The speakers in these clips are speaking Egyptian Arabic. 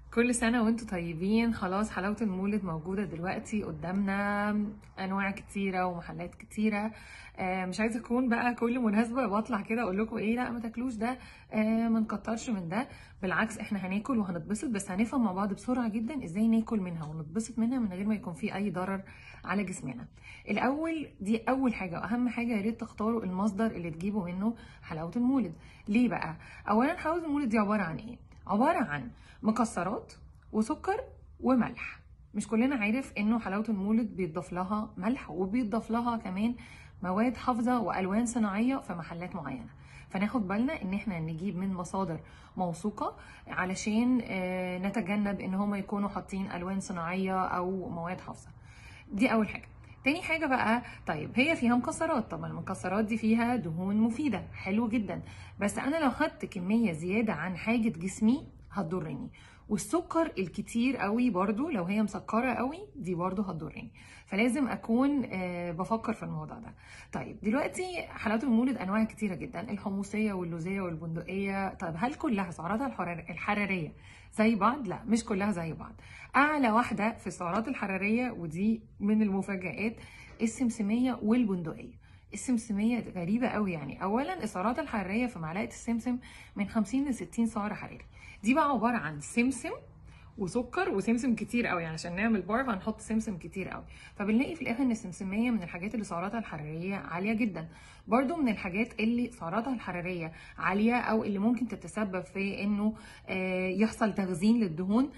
كل سنة وانتم طيبين خلاص حلاوة المولد موجودة دلوقتي قدامنا أنواع كتيرة ومحلات كتيرة آه، مش عايزة أكون بقى كل مناسبة بطلع كده أقول لكم إيه لا ما تاكلوش ده آه، ما نكترش من ده بالعكس إحنا هناكل وهنتبسط بس هنفهم مع بعض بسرعة جدا إزاي ناكل منها ونتبسط منها من غير ما يكون في أي ضرر على جسمنا. الأول دي أول حاجة وأهم حاجة يا ريت تختاروا المصدر اللي تجيبوا منه حلاوة المولد. ليه بقى؟ أولا حلاوة المولد دي عبارة عن إيه؟ عبارة عن مكسرات وسكر وملح مش كلنا عارف انه حلاوه المولد بيتضاف لها ملح وبيتضاف لها كمان مواد حافظه والوان صناعيه في محلات معينه فناخد بالنا ان احنا نجيب من مصادر موثوقه علشان آه، نتجنب ان هم يكونوا حاطين الوان صناعيه او مواد حافظه دي اول حاجه تاني حاجة بقى طيب هي فيها مكسرات طبعا المكسرات دي فيها دهون مفيدة حلو جدا بس أنا لو خدت كمية زيادة عن حاجة جسمي هتضرني والسكر الكتير قوي برضو لو هي مسكرة قوي دي برضو هتضرني فلازم أكون آه، بفكر في الموضوع ده طيب دلوقتي حلاوة المولد أنواع كتيرة جدا الحمصية واللوزية والبندقية طيب هل كلها سعراتها الحرار- الحرارية زي بعض؟ لا مش كلها زي بعض اعلى واحده في السعرات الحراريه ودي من المفاجآت السمسميه والبندقيه السمسميه غريبه قوي يعني اولا السعرات الحراريه في معلقه السمسم من 50 ل 60 سعر حراري دي بقى عباره عن سمسم وسكر وسمسم كتير قوي يعني عشان نعمل بار فهنحط سمسم كتير قوي فبنلاقي في الاخر ان السمسميه من الحاجات اللي سعراتها الحراريه عاليه جدا برضو من الحاجات اللي سعراتها الحراريه عاليه او اللي ممكن تتسبب في انه آه، يحصل تخزين للدهون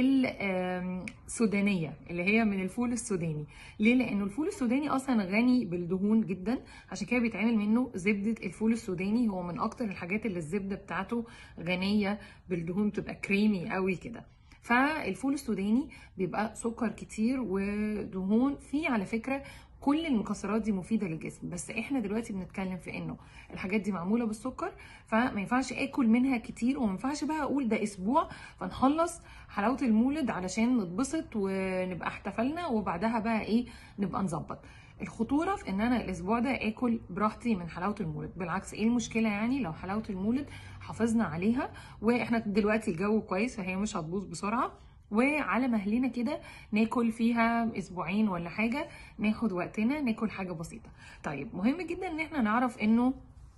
السودانيه اللي هي من الفول السوداني ليه لانه الفول السوداني اصلا غني بالدهون جدا عشان كده بيتعمل منه زبده الفول السوداني هو من اكتر الحاجات اللي الزبده بتاعته غنيه بالدهون تبقى كريمي قوي كده فالفول السوداني بيبقى سكر كتير ودهون فيه على فكره كل المكسرات دي مفيده للجسم بس احنا دلوقتي بنتكلم في انه الحاجات دي معموله بالسكر فما ينفعش اكل منها كتير وما ينفعش بقى اقول ده اسبوع فنخلص حلاوه المولد علشان نتبسط ونبقى احتفلنا وبعدها بقى ايه نبقى نظبط الخطوره في ان انا الاسبوع ده اكل براحتي من حلاوه المولد بالعكس ايه المشكله يعني لو حلاوه المولد حافظنا عليها واحنا دلوقتي الجو كويس فهي مش هتبوظ بسرعه وعلى مهلنا كده ناكل فيها اسبوعين ولا حاجه ناخد وقتنا ناكل حاجه بسيطه طيب مهم جدا ان احنا نعرف انه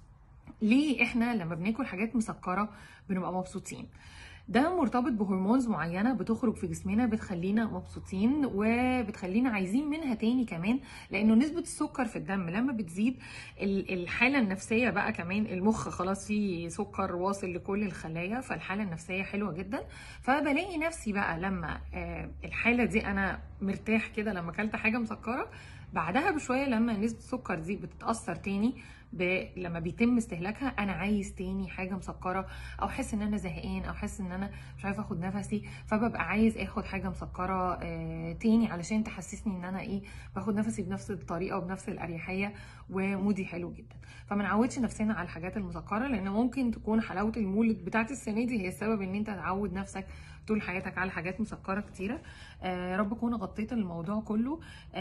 ليه احنا لما بناكل حاجات مسكره بنبقى مبسوطين ده مرتبط بهرمونز معينه بتخرج في جسمنا بتخلينا مبسوطين وبتخلينا عايزين منها تاني كمان لانه نسبه السكر في الدم لما بتزيد ال- الحاله النفسيه بقى كمان المخ خلاص فيه سكر واصل لكل الخلايا فالحاله النفسيه حلوه جدا فبلاقي نفسي بقى لما آه، الحاله دي انا مرتاح كده لما اكلت حاجه مسكره بعدها بشويه لما نسبه السكر دي بتتاثر تاني ب... لما بيتم استهلاكها انا عايز تاني حاجه مسكره او احس ان انا زهقان او احس ان انا مش عارفه اخد نفسي فببقى عايز اخد حاجه مسكره آه تاني علشان تحسسني ان انا ايه باخد نفسي بنفس الطريقه وبنفس الاريحيه ومودي حلو جدا فما نعودش نفسنا على الحاجات المسكره لان ممكن تكون حلاوه المولد بتاعت السنه دي هي السبب ان انت تعود نفسك طول حياتك على حاجات مسكره كتيره آه رب اكون غطيت الموضوع كله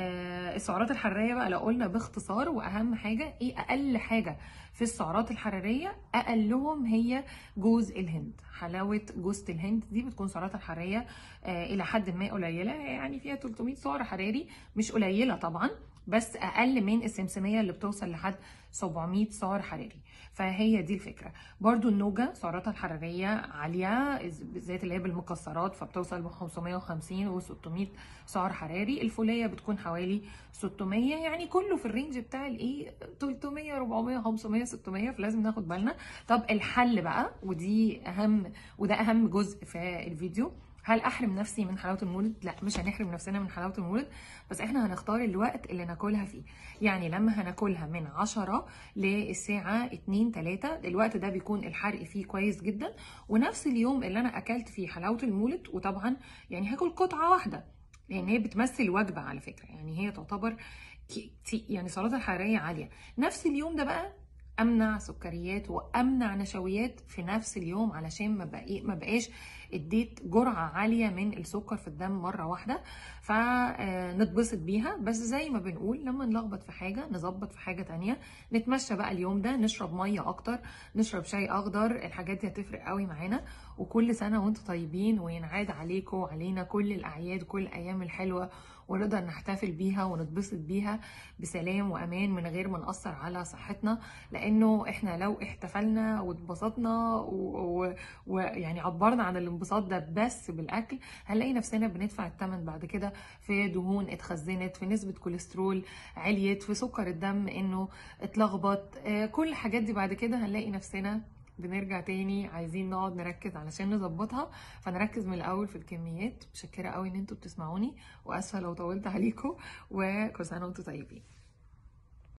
آه السعرات الحراريه بقى لو قلنا باختصار واهم حاجه ايه اقل حاجه في السعرات الحراريه اقلهم هي جوز الهند حلاوه جوزة الهند دي بتكون سعراتها الحراريه آه الى حد ما قليله يعني فيها 300 سعر حراري مش قليله طبعا بس اقل من السمسميه اللي بتوصل لحد 700 سعر حراري فهي دي الفكره برضو النوجا سعراتها الحراريه عاليه بالذات اللي هي بالمكسرات فبتوصل ب 550 و 600 سعر حراري الفوليه بتكون حوالي 600 يعني كله في الرينج بتاع الايه 300 400 500 600 فلازم ناخد بالنا طب الحل بقى ودي اهم وده اهم جزء في الفيديو هل احرم نفسي من حلاوه المولد لا مش هنحرم نفسنا من حلاوه المولد بس احنا هنختار الوقت اللي ناكلها فيه يعني لما هناكلها من 10 للساعه 2 3 الوقت ده بيكون الحرق فيه كويس جدا ونفس اليوم اللي انا اكلت فيه حلاوه المولد وطبعا يعني هاكل قطعه واحده لان هي بتمثل وجبه على فكره يعني هي تعتبر كي- تي- يعني سعراتها الحراريه عاليه نفس اليوم ده بقى امنع سكريات وامنع نشويات في نفس اليوم علشان ما بقى ما بقاش اديت جرعه عاليه من السكر في الدم مره واحده فنتبسط بيها بس زي ما بنقول لما نلخبط في حاجه نظبط في حاجه تانية نتمشى بقى اليوم ده نشرب ميه اكتر نشرب شاي اخضر الحاجات دي هتفرق قوي معانا وكل سنه وانتم طيبين وينعاد عليكم وعلينا كل الاعياد كل الايام الحلوه ونقدر نحتفل بيها ونتبسط بيها بسلام وامان من غير ما ناثر على صحتنا لانه احنا لو احتفلنا واتبسطنا ويعني عبرنا عن الانبساط ده بس بالاكل هنلاقي نفسنا بندفع الثمن بعد كده في دهون اتخزنت في نسبه كوليسترول عليت في سكر الدم انه اتلخبط آه، كل الحاجات دي بعد كده هنلاقي نفسنا بنرجع تاني عايزين نقعد نركز علشان نظبطها فنركز من الاول في الكميات متشكره قوي ان انتوا بتسمعوني واسفه لو طولت عليكم وكل سنه وانتم طيبين